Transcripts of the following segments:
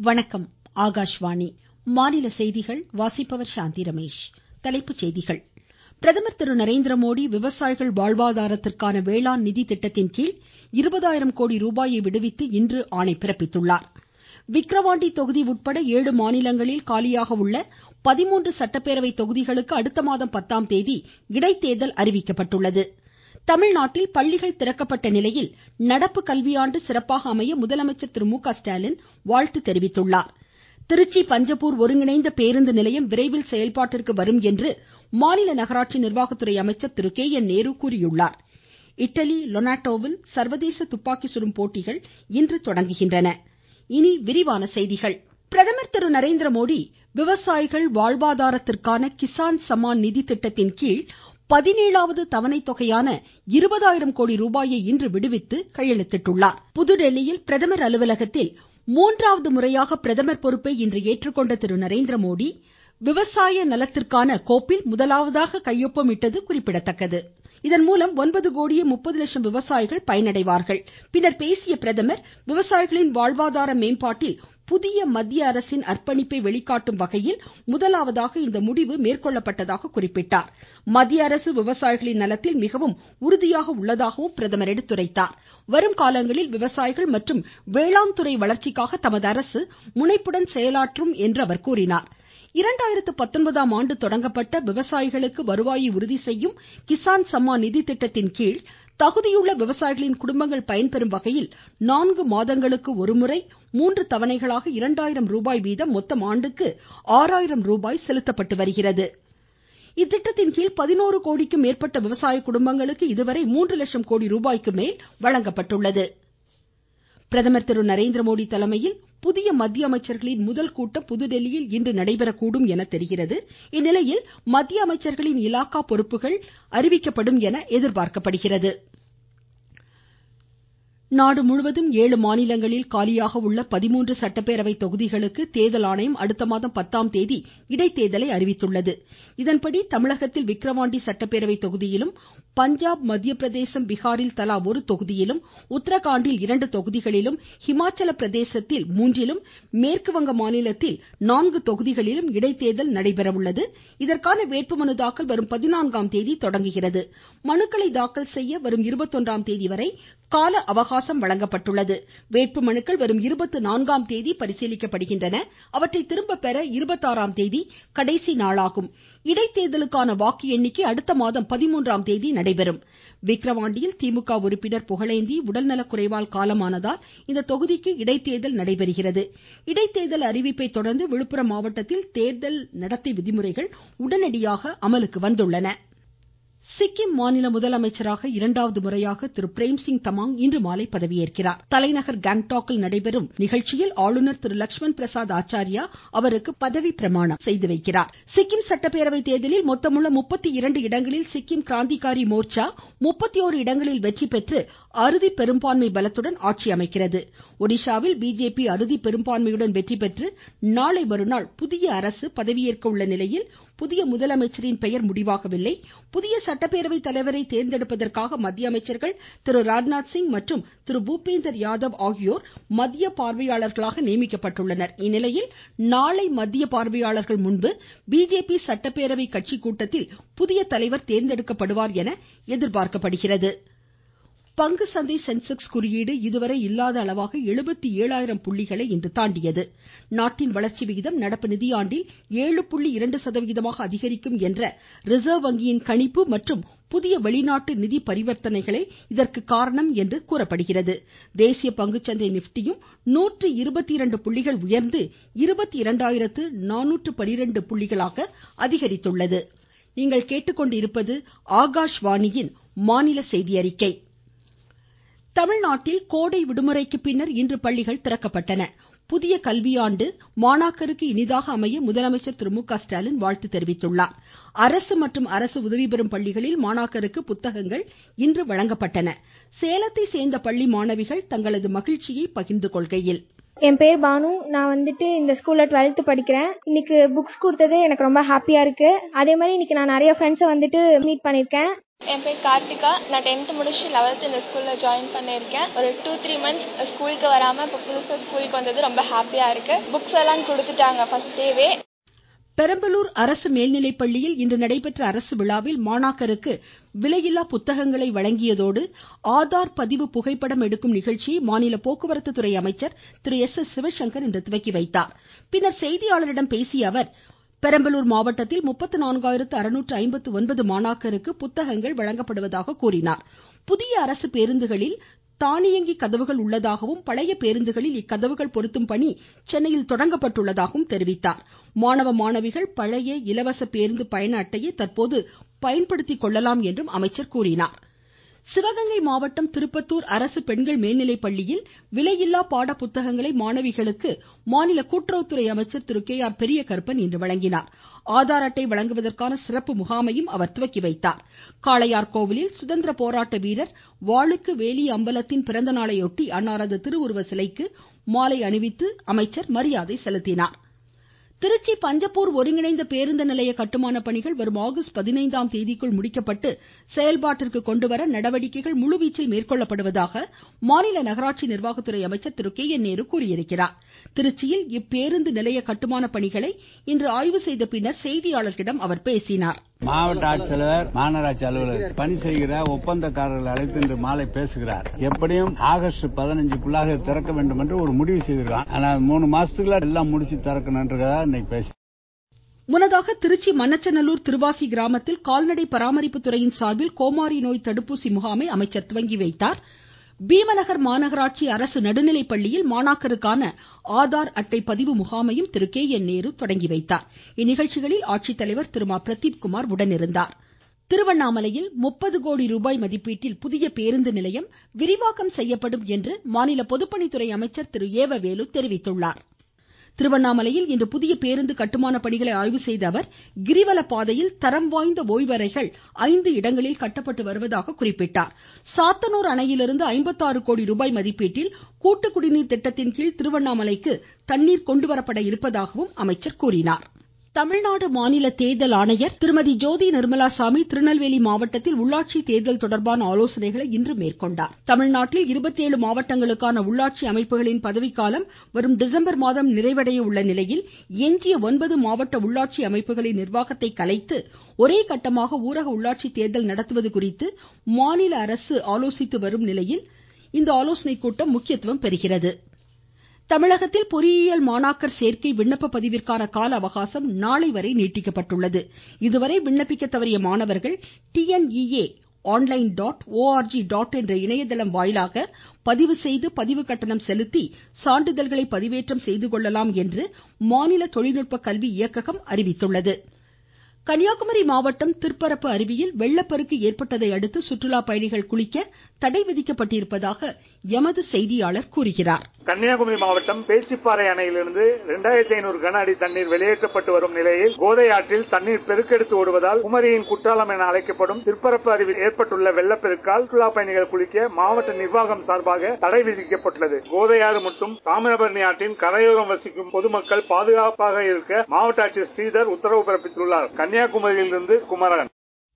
வணக்கம் ஆகாஷ்வாணி மாநில செய்திகள் வாசிப்பவர் சாந்தி ரமேஷ் தலைப்புச் செய்திகள் பிரதமர் திரு நரேந்திரமோடி விவசாயிகள் வாழ்வாதாரத்திற்கான வேளாண் நிதி திட்டத்தின் கீழ் இருபதாயிரம் கோடி ரூபாயை விடுவித்து இன்று ஆணை பிறப்பித்துள்ளார் விக்கிரவாண்டி தொகுதி உட்பட ஏழு மாநிலங்களில் காலியாக உள்ள பதிமூன்று சட்டப்பேரவை தொகுதிகளுக்கு அடுத்த மாதம் பத்தாம் தேதி இடைத்தேர்தல் அறிவிக்கப்பட்டுள்ளது தமிழ்நாட்டில் பள்ளிகள் திறக்கப்பட்ட நிலையில் நடப்பு கல்வியாண்டு சிறப்பாக அமைய முதலமைச்சர் திரு மு க ஸ்டாலின் வாழ்த்து தெரிவித்துள்ளார் திருச்சி பஞ்சப்பூர் ஒருங்கிணைந்த பேருந்து நிலையம் விரைவில் செயல்பாட்டிற்கு வரும் என்று மாநில நகராட்சி நிர்வாகத்துறை அமைச்சர் திரு கே என் நேரு கூறியுள்ளார் இட்டலி லொனாட்டோவில் சர்வதேச துப்பாக்கி சுடும் போட்டிகள் இன்று தொடங்குகின்றன இனி விரிவான செய்திகள் பிரதமர் திரு நரேந்திரமோடி விவசாயிகள் வாழ்வாதாரத்திற்கான கிசான் சம்மான் நிதி திட்டத்தின் கீழ் பதினேழாவது தவணை தொகையான இருபதாயிரம் கோடி ரூபாயை இன்று விடுவித்து கையெழுத்திட்டுள்ளார் புதுதில்லியில் பிரதமர் அலுவலகத்தில் மூன்றாவது முறையாக பிரதமர் பொறுப்பை இன்று ஏற்றுக்கொண்ட திரு நரேந்திரமோடி விவசாய நலத்திற்கான கோப்பில் முதலாவதாக கையொப்பமிட்டது குறிப்பிடத்தக்கது இதன் மூலம் ஒன்பது கோடியே முப்பது லட்சம் விவசாயிகள் பயனடைவார்கள் பின்னர் பேசிய பிரதமர் விவசாயிகளின் வாழ்வாதார மேம்பாட்டில் புதிய மத்திய அரசின் அர்ப்பணிப்பை வெளிக்காட்டும் வகையில் முதலாவதாக இந்த முடிவு மேற்கொள்ளப்பட்டதாக குறிப்பிட்டார் மத்திய அரசு விவசாயிகளின் நலத்தில் மிகவும் உறுதியாக உள்ளதாகவும் பிரதமர் எடுத்துரைத்தார் வரும் காலங்களில் விவசாயிகள் மற்றும் வேளாண் துறை வளர்ச்சிக்காக தமது அரசு முனைப்புடன் செயலாற்றும் என்று அவர் கூறினார் இரண்டாயிரத்து பத்தொன்பதாம் ஆண்டு தொடங்கப்பட்ட விவசாயிகளுக்கு வருவாயை உறுதி செய்யும் கிசான் சம்மான் நிதி திட்டத்தின் கீழ் தகுதியுள்ள விவசாயிகளின் குடும்பங்கள் பயன்பெறும் வகையில் நான்கு மாதங்களுக்கு ஒருமுறை மூன்று தவணைகளாக இரண்டாயிரம் ரூபாய் வீதம் மொத்தம் ஆண்டுக்கு ஆறாயிரம் ரூபாய் செலுத்தப்பட்டு வருகிறது இத்திட்டத்தின் கீழ் பதினோரு கோடிக்கும் மேற்பட்ட விவசாய குடும்பங்களுக்கு இதுவரை மூன்று லட்சம் கோடி ரூபாய்க்கு மேல் வழங்கப்பட்டுள்ளது பிரதமர் திரு நரேந்திரமோடி தலைமையில் புதிய மத்திய அமைச்சர்களின் முதல் கூட்டம் புதுதில்லியில் இன்று நடைபெறக்கூடும் என தெரிகிறது இந்நிலையில் மத்திய அமைச்சர்களின் இலாக்கா பொறுப்புகள் அறிவிக்கப்படும் என எதிர்பார்க்கப்படுகிறது நாடு முழுவதும் ஏழு மாநிலங்களில் காலியாக உள்ள பதிமூன்று சட்டப்பேரவை தொகுதிகளுக்கு தேர்தல் ஆணையம் அடுத்த மாதம் பத்தாம் தேதி இடைத்தேர்தலை அறிவித்துள்ளது இதன்படி தமிழகத்தில் விக்கிரவாண்டி சட்டப்பேரவை தொகுதியிலும் பஞ்சாப் மத்திய பிரதேசம் பீகாரில் தலா ஒரு தொகுதியிலும் உத்தரகாண்டில் இரண்டு தொகுதிகளிலும் ஹிமாச்சல பிரதேசத்தில் மூன்றிலும் மேற்கு வங்க மாநிலத்தில் நான்கு தொகுதிகளிலும் இடைத்தேர்தல் நடைபெற உள்ளது இதற்கான வேட்புமனு தாக்கல் வரும் பதினான்காம் தேதி தொடங்குகிறது மனுக்களை தாக்கல் செய்ய வரும் இருபத்தொன்றாம் தேதி வரை கால அவகாசம் வழங்கப்பட்டுள்ளது வேட்புமனுக்கள் வரும் இருபத்தி நான்காம் தேதி பரிசீலிக்கப்படுகின்றன அவற்றை திரும்ப பெற இருபத்தாறாம் தேதி கடைசி நாளாகும் இடைத்தேர்தலுக்கான வாக்கு எண்ணிக்கை அடுத்த மாதம் பதிமூன்றாம் தேதி நடைபெறும் விக்கிரவாண்டியில் திமுக உறுப்பினர் புகழேந்தி உடல்நலக்குறைவால் காலமானதால் இந்த தொகுதிக்கு இடைத்தேர்தல் நடைபெறுகிறது இடைத்தேர்தல் அறிவிப்பை தொடர்ந்து விழுப்புரம் மாவட்டத்தில் தேர்தல் நடத்தை விதிமுறைகள் உடனடியாக அமலுக்கு வந்துள்ளன சிக்கிம் மாநில முதலமைச்சராக இரண்டாவது முறையாக திரு பிரேம்சிங் தமாங் இன்று மாலை பதவியேற்கிறார் தலைநகர் கேங்டாக்கில் நடைபெறும் நிகழ்ச்சியில் ஆளுநர் திரு லட்சுமண் பிரசாத் ஆச்சாரியா அவருக்கு பதவி பிரமாணம் செய்து வைக்கிறார் சிக்கிம் சட்டப்பேரவை தேர்தலில் மொத்தமுள்ள முப்பத்தி இரண்டு இடங்களில் சிக்கிம் கிராந்திகாரி மோர்ச்சா முப்பத்தி ஓரு இடங்களில் வெற்றி பெற்று அறுதி பெரும்பான்மை பலத்துடன் ஆட்சி அமைக்கிறது ஒடிஷாவில் பிஜேபி அறுதி பெரும்பான்மையுடன் வெற்றி பெற்று நாளை மறுநாள் புதிய அரசு பதவியேற்க உள்ள நிலையில் புதிய முதலமைச்சரின் பெயர் முடிவாகவில்லை புதிய சட்டப்பேரவை தலைவரை தேர்ந்தெடுப்பதற்காக மத்திய அமைச்சர்கள் திரு ராஜ்நாத் சிங் மற்றும் திரு பூபேந்தர் யாதவ் ஆகியோர் மத்திய பார்வையாளர்களாக நியமிக்கப்பட்டுள்ளனர் இந்நிலையில் நாளை மத்திய பார்வையாளர்கள் முன்பு பிஜேபி சட்டப்பேரவை கட்சி கூட்டத்தில் புதிய தலைவர் தேர்ந்தெடுக்கப்படுவார் என எதிர்பார்க்கப்படுகிறது பங்கு சந்தை சென்செக்ஸ் குறியீடு இதுவரை இல்லாத அளவாக எழுபத்தி ஏழாயிரம் புள்ளிகளை இன்று தாண்டியது நாட்டின் வளர்ச்சி விகிதம் நடப்பு நிதியாண்டில் ஏழு புள்ளி இரண்டு சதவிகிதமாக அதிகரிக்கும் என்ற ரிசர்வ் வங்கியின் கணிப்பு மற்றும் புதிய வெளிநாட்டு நிதி பரிவர்த்தனைகளே இதற்கு காரணம் என்று கூறப்படுகிறது தேசிய பங்குச்சந்தை நிப்டியும் நூற்று இருபத்தி இரண்டு புள்ளிகள் உயர்ந்து இருபத்தி இரண்டாயிரத்து நானூற்று பனிரெண்டு புள்ளிகளாக அதிகரித்துள்ளது நீங்கள் கேட்டுக்கொண்டிருப்பது ஆகாஷ்வாணியின் மாநில செய்தி அறிக்கை தமிழ்நாட்டில் கோடை விடுமுறைக்கு பின்னர் இன்று பள்ளிகள் திறக்கப்பட்டன புதிய கல்வியாண்டு மாணாக்கருக்கு இனிதாக அமைய முதலமைச்சர் திரு மு க ஸ்டாலின் வாழ்த்து தெரிவித்துள்ளார் அரசு மற்றும் அரசு உதவி பெறும் பள்ளிகளில் மாணாக்கருக்கு புத்தகங்கள் இன்று வழங்கப்பட்டன சேலத்தை சேர்ந்த பள்ளி மாணவிகள் தங்களது மகிழ்ச்சியை பகிர்ந்து கொள்கையில் என் பேர் பானு நான் வந்துட்டு இந்த ஸ்கூல்ல டுவெல்த் படிக்கிறேன் இன்னைக்கு புக்ஸ் கொடுத்தது எனக்கு ரொம்ப ஹாப்பியா இருக்கு அதே மாதிரி இன்னைக்கு நான் நிறைய ஃப்ரெண்ட்ஸை வந்துட்டு மீட் பண்ணிருக்கேன் என் பேர் கார்த்திகா நான் டென்த் முடிச்சு லெவல்த் இந்த ஸ்கூல்ல ஜாயின் பண்ணியிருக்கேன் ஒரு டூ த்ரீ மந்த்ஸ் ஸ்கூலுக்கு வராம இப்போ புதுசாக ஸ்கூலுக்கு வந்தது ரொம்ப ஹாப்பியா இருக்கு புக்ஸ் எல்லாம் கொடுத்துட்டாங்க ஃபர்ஸ்ட் டேவே பெரம்பலூர் அரசு மேல்நிலைப்பள்ளியில் இன்று நடைபெற்ற அரசு விழாவில் மாணாக்கருக்கு விலையில்லா புத்தகங்களை வழங்கியதோடு ஆதார் பதிவு புகைப்படம் எடுக்கும் நிகழ்ச்சியை மாநில போக்குவரத்து துறை அமைச்சர் திரு எஸ் எஸ் சிவசங்கர் இன்று துவக்கி வைத்தார் பின்னர் செய்தியாளரிடம் பேசிய அவர் பெரம்பலூர் மாவட்டத்தில் முப்பத்து நான்காயிரத்து அறுநூற்று ஐம்பத்து ஒன்பது மாணாக்கருக்கு புத்தகங்கள் வழங்கப்படுவதாக கூறினார் புதிய அரசு பேருந்துகளில் தானியங்கி கதவுகள் உள்ளதாகவும் பழைய பேருந்துகளில் இக்கதவுகள் பொருத்தும் பணி சென்னையில் தொடங்கப்பட்டுள்ளதாகவும் தெரிவித்தார் மாணவ மாணவிகள் பழைய இலவச பேருந்து பயண அட்டையை தற்போது பயன்படுத்திக் கொள்ளலாம் என்றும் அமைச்சர் கூறினார் சிவகங்கை மாவட்டம் திருப்பத்தூர் அரசு பெண்கள் மேல்நிலைப்பள்ளியில் விலையில்லா பாட புத்தகங்களை மாணவிகளுக்கு மாநில கூட்டுறவுத்துறை அமைச்சர் திரு கே ஆர் பெரியகருப்பன் இன்று வழங்கினார் ஆதார் அட்டை வழங்குவதற்கான சிறப்பு முகாமையும் அவர் துவக்கி வைத்தார் காளையார் கோவிலில் சுதந்திர போராட்ட வீரர் வாளுக்கு வேலி அம்பலத்தின் பிறந்த நாளையொட்டி அன்னாரது திருவுருவ சிலைக்கு மாலை அணிவித்து அமைச்சர் மரியாதை செலுத்தினார் திருச்சி பஞ்சப்பூர் ஒருங்கிணைந்த பேருந்து நிலைய கட்டுமான பணிகள் வரும் ஆகஸ்ட் பதினைந்தாம் தேதிக்குள் முடிக்கப்பட்டு செயல்பாட்டிற்கு கொண்டுவர நடவடிக்கைகள் முழுவீச்சில் மேற்கொள்ளப்படுவதாக மாநில நகராட்சி நிர்வாகத்துறை அமைச்சர் திரு கே என் நேரு கூறியிருக்கிறார் திருச்சியில் இப்பேருந்து நிலைய கட்டுமான பணிகளை இன்று ஆய்வு செய்த பின்னர் செய்தியாளர்களிடம் அவர் பேசினார் மாவட்ட ஆட்சித்தலைவர் மாநகராட்சி அலுவலர் பணி செய்கிற ஒப்பந்தக்காரர்கள் அழைத்து இன்று மாலை பேசுகிறார் எப்படியும் ஆகஸ்ட் பதினஞ்சுக்குள்ளாக திறக்க வேண்டும் என்று ஒரு முடிவு செய்திருக்கான் ஆனா மூணு மாசத்துக்குள்ள எல்லாம் முடிச்சு திறக்கணுன்றதா இன்னைக்கு பேசி முன்னதாக திருச்சி மண்ணச்சநல்லூர் திருவாசி கிராமத்தில் கால்நடை பராமரிப்பு துறையின் சார்பில் கோமாரி நோய் தடுப்பூசி முகாமை அமைச்சர் துவங்கி வைத்தார் பீமநகர் மாநகராட்சி அரசு நடுநிலைப்பள்ளியில் மாணாக்கருக்கான ஆதார் அட்டை பதிவு முகாமையும் திரு கே என் நேரு தொடங்கி வைத்தார் இந்நிகழ்ச்சிகளில் ஆட்சித்தலைவர் திரு மா பிரதீப்குமார் உடனிருந்தார் திருவண்ணாமலையில் முப்பது கோடி ரூபாய் மதிப்பீட்டில் புதிய பேருந்து நிலையம் விரிவாக்கம் செய்யப்படும் என்று மாநில பொதுப்பணித்துறை அமைச்சர் திரு ஏவ வேலு தெரிவித்துள்ளார் திருவண்ணாமலையில் இன்று புதிய பேருந்து கட்டுமான பணிகளை ஆய்வு செய்த அவர் கிரிவல பாதையில் தரம் வாய்ந்த ஓய்வறைகள் ஐந்து இடங்களில் கட்டப்பட்டு வருவதாக குறிப்பிட்டார் சாத்தனூர் அணையிலிருந்து ஐம்பத்தாறு கோடி ரூபாய் மதிப்பீட்டில் கூட்டு குடிநீர் திட்டத்தின் கீழ் திருவண்ணாமலைக்கு தண்ணீர் கொண்டுவரப்பட இருப்பதாகவும் அமைச்சர் கூறினார் தமிழ்நாடு மாநில தேர்தல் ஆணையர் திருமதி ஜோதி நிர்மலா சாமி திருநெல்வேலி மாவட்டத்தில் உள்ளாட்சி தேர்தல் தொடர்பான ஆலோசனைகளை இன்று மேற்கொண்டார் தமிழ்நாட்டில் இருபத்தேழு மாவட்டங்களுக்கான உள்ளாட்சி அமைப்புகளின் பதவிக்காலம் வரும் டிசம்பர் மாதம் நிறைவடைய உள்ள நிலையில் எஞ்சிய ஒன்பது மாவட்ட உள்ளாட்சி அமைப்புகளின் நிர்வாகத்தை கலைத்து ஒரே கட்டமாக ஊரக உள்ளாட்சி தேர்தல் நடத்துவது குறித்து மாநில அரசு ஆலோசித்து வரும் நிலையில் இந்த ஆலோசனைக் கூட்டம் முக்கியத்துவம் பெறுகிறது தமிழகத்தில் பொறியியல் மாணாக்கர் சேர்க்கை விண்ணப்ப பதிவிற்கான கால அவகாசம் நாளை வரை நீட்டிக்கப்பட்டுள்ளது இதுவரை விண்ணப்பிக்க தவறிய மாணவர்கள் TNEA online dot ORG dot என்ற இணையதளம் வாயிலாக பதிவு செய்து பதிவு கட்டணம் செலுத்தி சான்றிதழ்களை பதிவேற்றம் செய்து கொள்ளலாம் என்று மாநில தொழில்நுட்ப கல்வி இயக்ககம் அறிவித்துள்ளது கன்னியாகுமரி மாவட்டம் திருப்பரப்பு அருவியில் வெள்ளப்பெருக்கு ஏற்பட்டதை அடுத்து சுற்றுலா பயணிகள் குளிக்க தடை விதிக்கப்பட்டிருப்பதாக எமது செய்தியாளர் கூறுகிறார் கன்னியாகுமரி மாவட்டம் பேச்சிப்பாறை அணையிலிருந்து இரண்டாயிரத்தி ஐநூறு கன அடி தண்ணீர் வெளியேற்றப்பட்டு வரும் நிலையில் கோதை ஆற்றில் தண்ணீர் பெருக்கெடுத்து ஓடுவதால் குமரியின் குற்றாலம் என அழைக்கப்படும் திருப்பரப்பு அருவில் ஏற்பட்டுள்ள வெள்ளப்பெருக்கால் சுற்றுலா பயணிகள் குளிக்க மாவட்ட நிர்வாகம் சார்பாக தடை விதிக்கப்பட்டுள்ளது கோதையாறு மற்றும் தாமிரபரணி ஆற்றின் கரையோரம் வசிக்கும் பொதுமக்கள் பாதுகாப்பாக இருக்க மாவட்ட ஆட்சியர் ஸ்ரீதர் உத்தரவு பிறப்பித்துள்ளார் கன்னியாகுமரியிலிருந்து குமரன்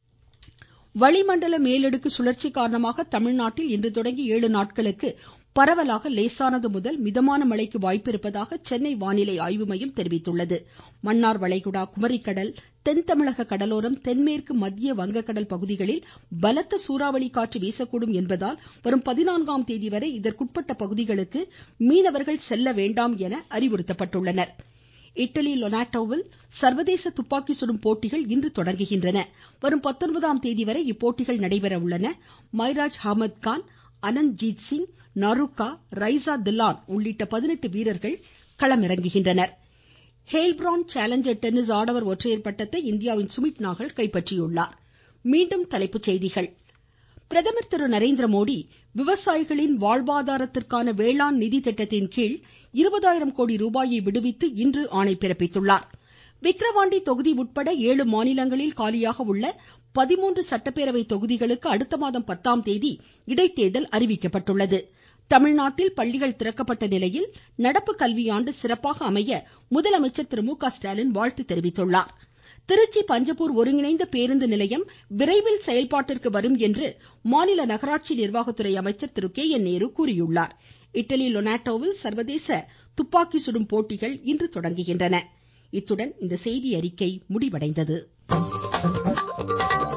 வளிமண்டல மேலடுக்கு சுழற்சி காரணமாக தமிழ்நாட்டில் இன்று தொடங்கி ஏழு நாட்களுக்கு பரவலாக லேசானது முதல் மிதமான மழைக்கு வாய்ப்பிருப்பதாக சென்னை வானிலை ஆய்வு மையம் தெரிவித்துள்ளது மன்னார் வளைகுடா குமரிக்கடல் தென் தமிழக கடலோரம் தென்மேற்கு மத்திய வங்கக்கடல் பகுதிகளில் பலத்த சூறாவளி காற்று வீசக்கூடும் என்பதால் வரும் பதினான்காம் தேதி வரை இதற்குட்பட்ட பகுதிகளுக்கு மீனவர்கள் செல்ல வேண்டாம் என அறிவுறுத்தப்பட்டுள்ளனர் இட்டலி லொனாட்டோவில் சர்வதேச துப்பாக்கி சுடும் போட்டிகள் இன்று தொடங்குகின்றன வரும் பத்தொன்பதாம் தேதி வரை இப்போட்டிகள் நடைபெற உள்ளன மைராஜ் அஹமத் கான் அனந்த் ஜீத் சிங் நருக்கா ரைசா தில்லான் உள்ளிட்ட பதினெட்டு வீரர்கள் களமிறங்குகின்றனர் ஹேல்பிரான் சேலஞ்சர் டென்னிஸ் ஆடவர் ஒற்றையர் பட்டத்தை இந்தியாவின் சுமித் நாகல் கைப்பற்றியுள்ளார் மீண்டும் தலைப்புச் செய்திகள் பிரதமர் திரு நரேந்திர மோடி விவசாயிகளின் வாழ்வாதாரத்திற்கான வேளாண் நிதி திட்டத்தின் கீழ் இருபதாயிரம் கோடி ரூபாயை விடுவித்து இன்று ஆணை பிறப்பித்துள்ளார் விக்கிரவாண்டி தொகுதி உட்பட ஏழு மாநிலங்களில் காலியாக உள்ள பதிமூன்று சட்டப்பேரவை தொகுதிகளுக்கு அடுத்த மாதம் பத்தாம் தேதி இடைத்தேர்தல் அறிவிக்கப்பட்டுள்ளது தமிழ்நாட்டில் பள்ளிகள் திறக்கப்பட்ட நிலையில் நடப்பு கல்வியாண்டு சிறப்பாக அமைய முதலமைச்சர் திரு மு க ஸ்டாலின் வாழ்த்து தெரிவித்துள்ளார் திருச்சி பஞ்சப்பூர் ஒருங்கிணைந்த பேருந்து நிலையம் விரைவில் செயல்பாட்டிற்கு வரும் என்று மாநில நகராட்சி நிர்வாகத்துறை அமைச்சர் திரு கே என் நேரு கூறியுள்ளார் இட்டலி லொனாட்டோவில் சர்வதேச துப்பாக்கி சுடும் போட்டிகள் இன்று தொடங்குகின்றன இத்துடன் இந்த செய்தியறிக்கை முடிவடைந்தது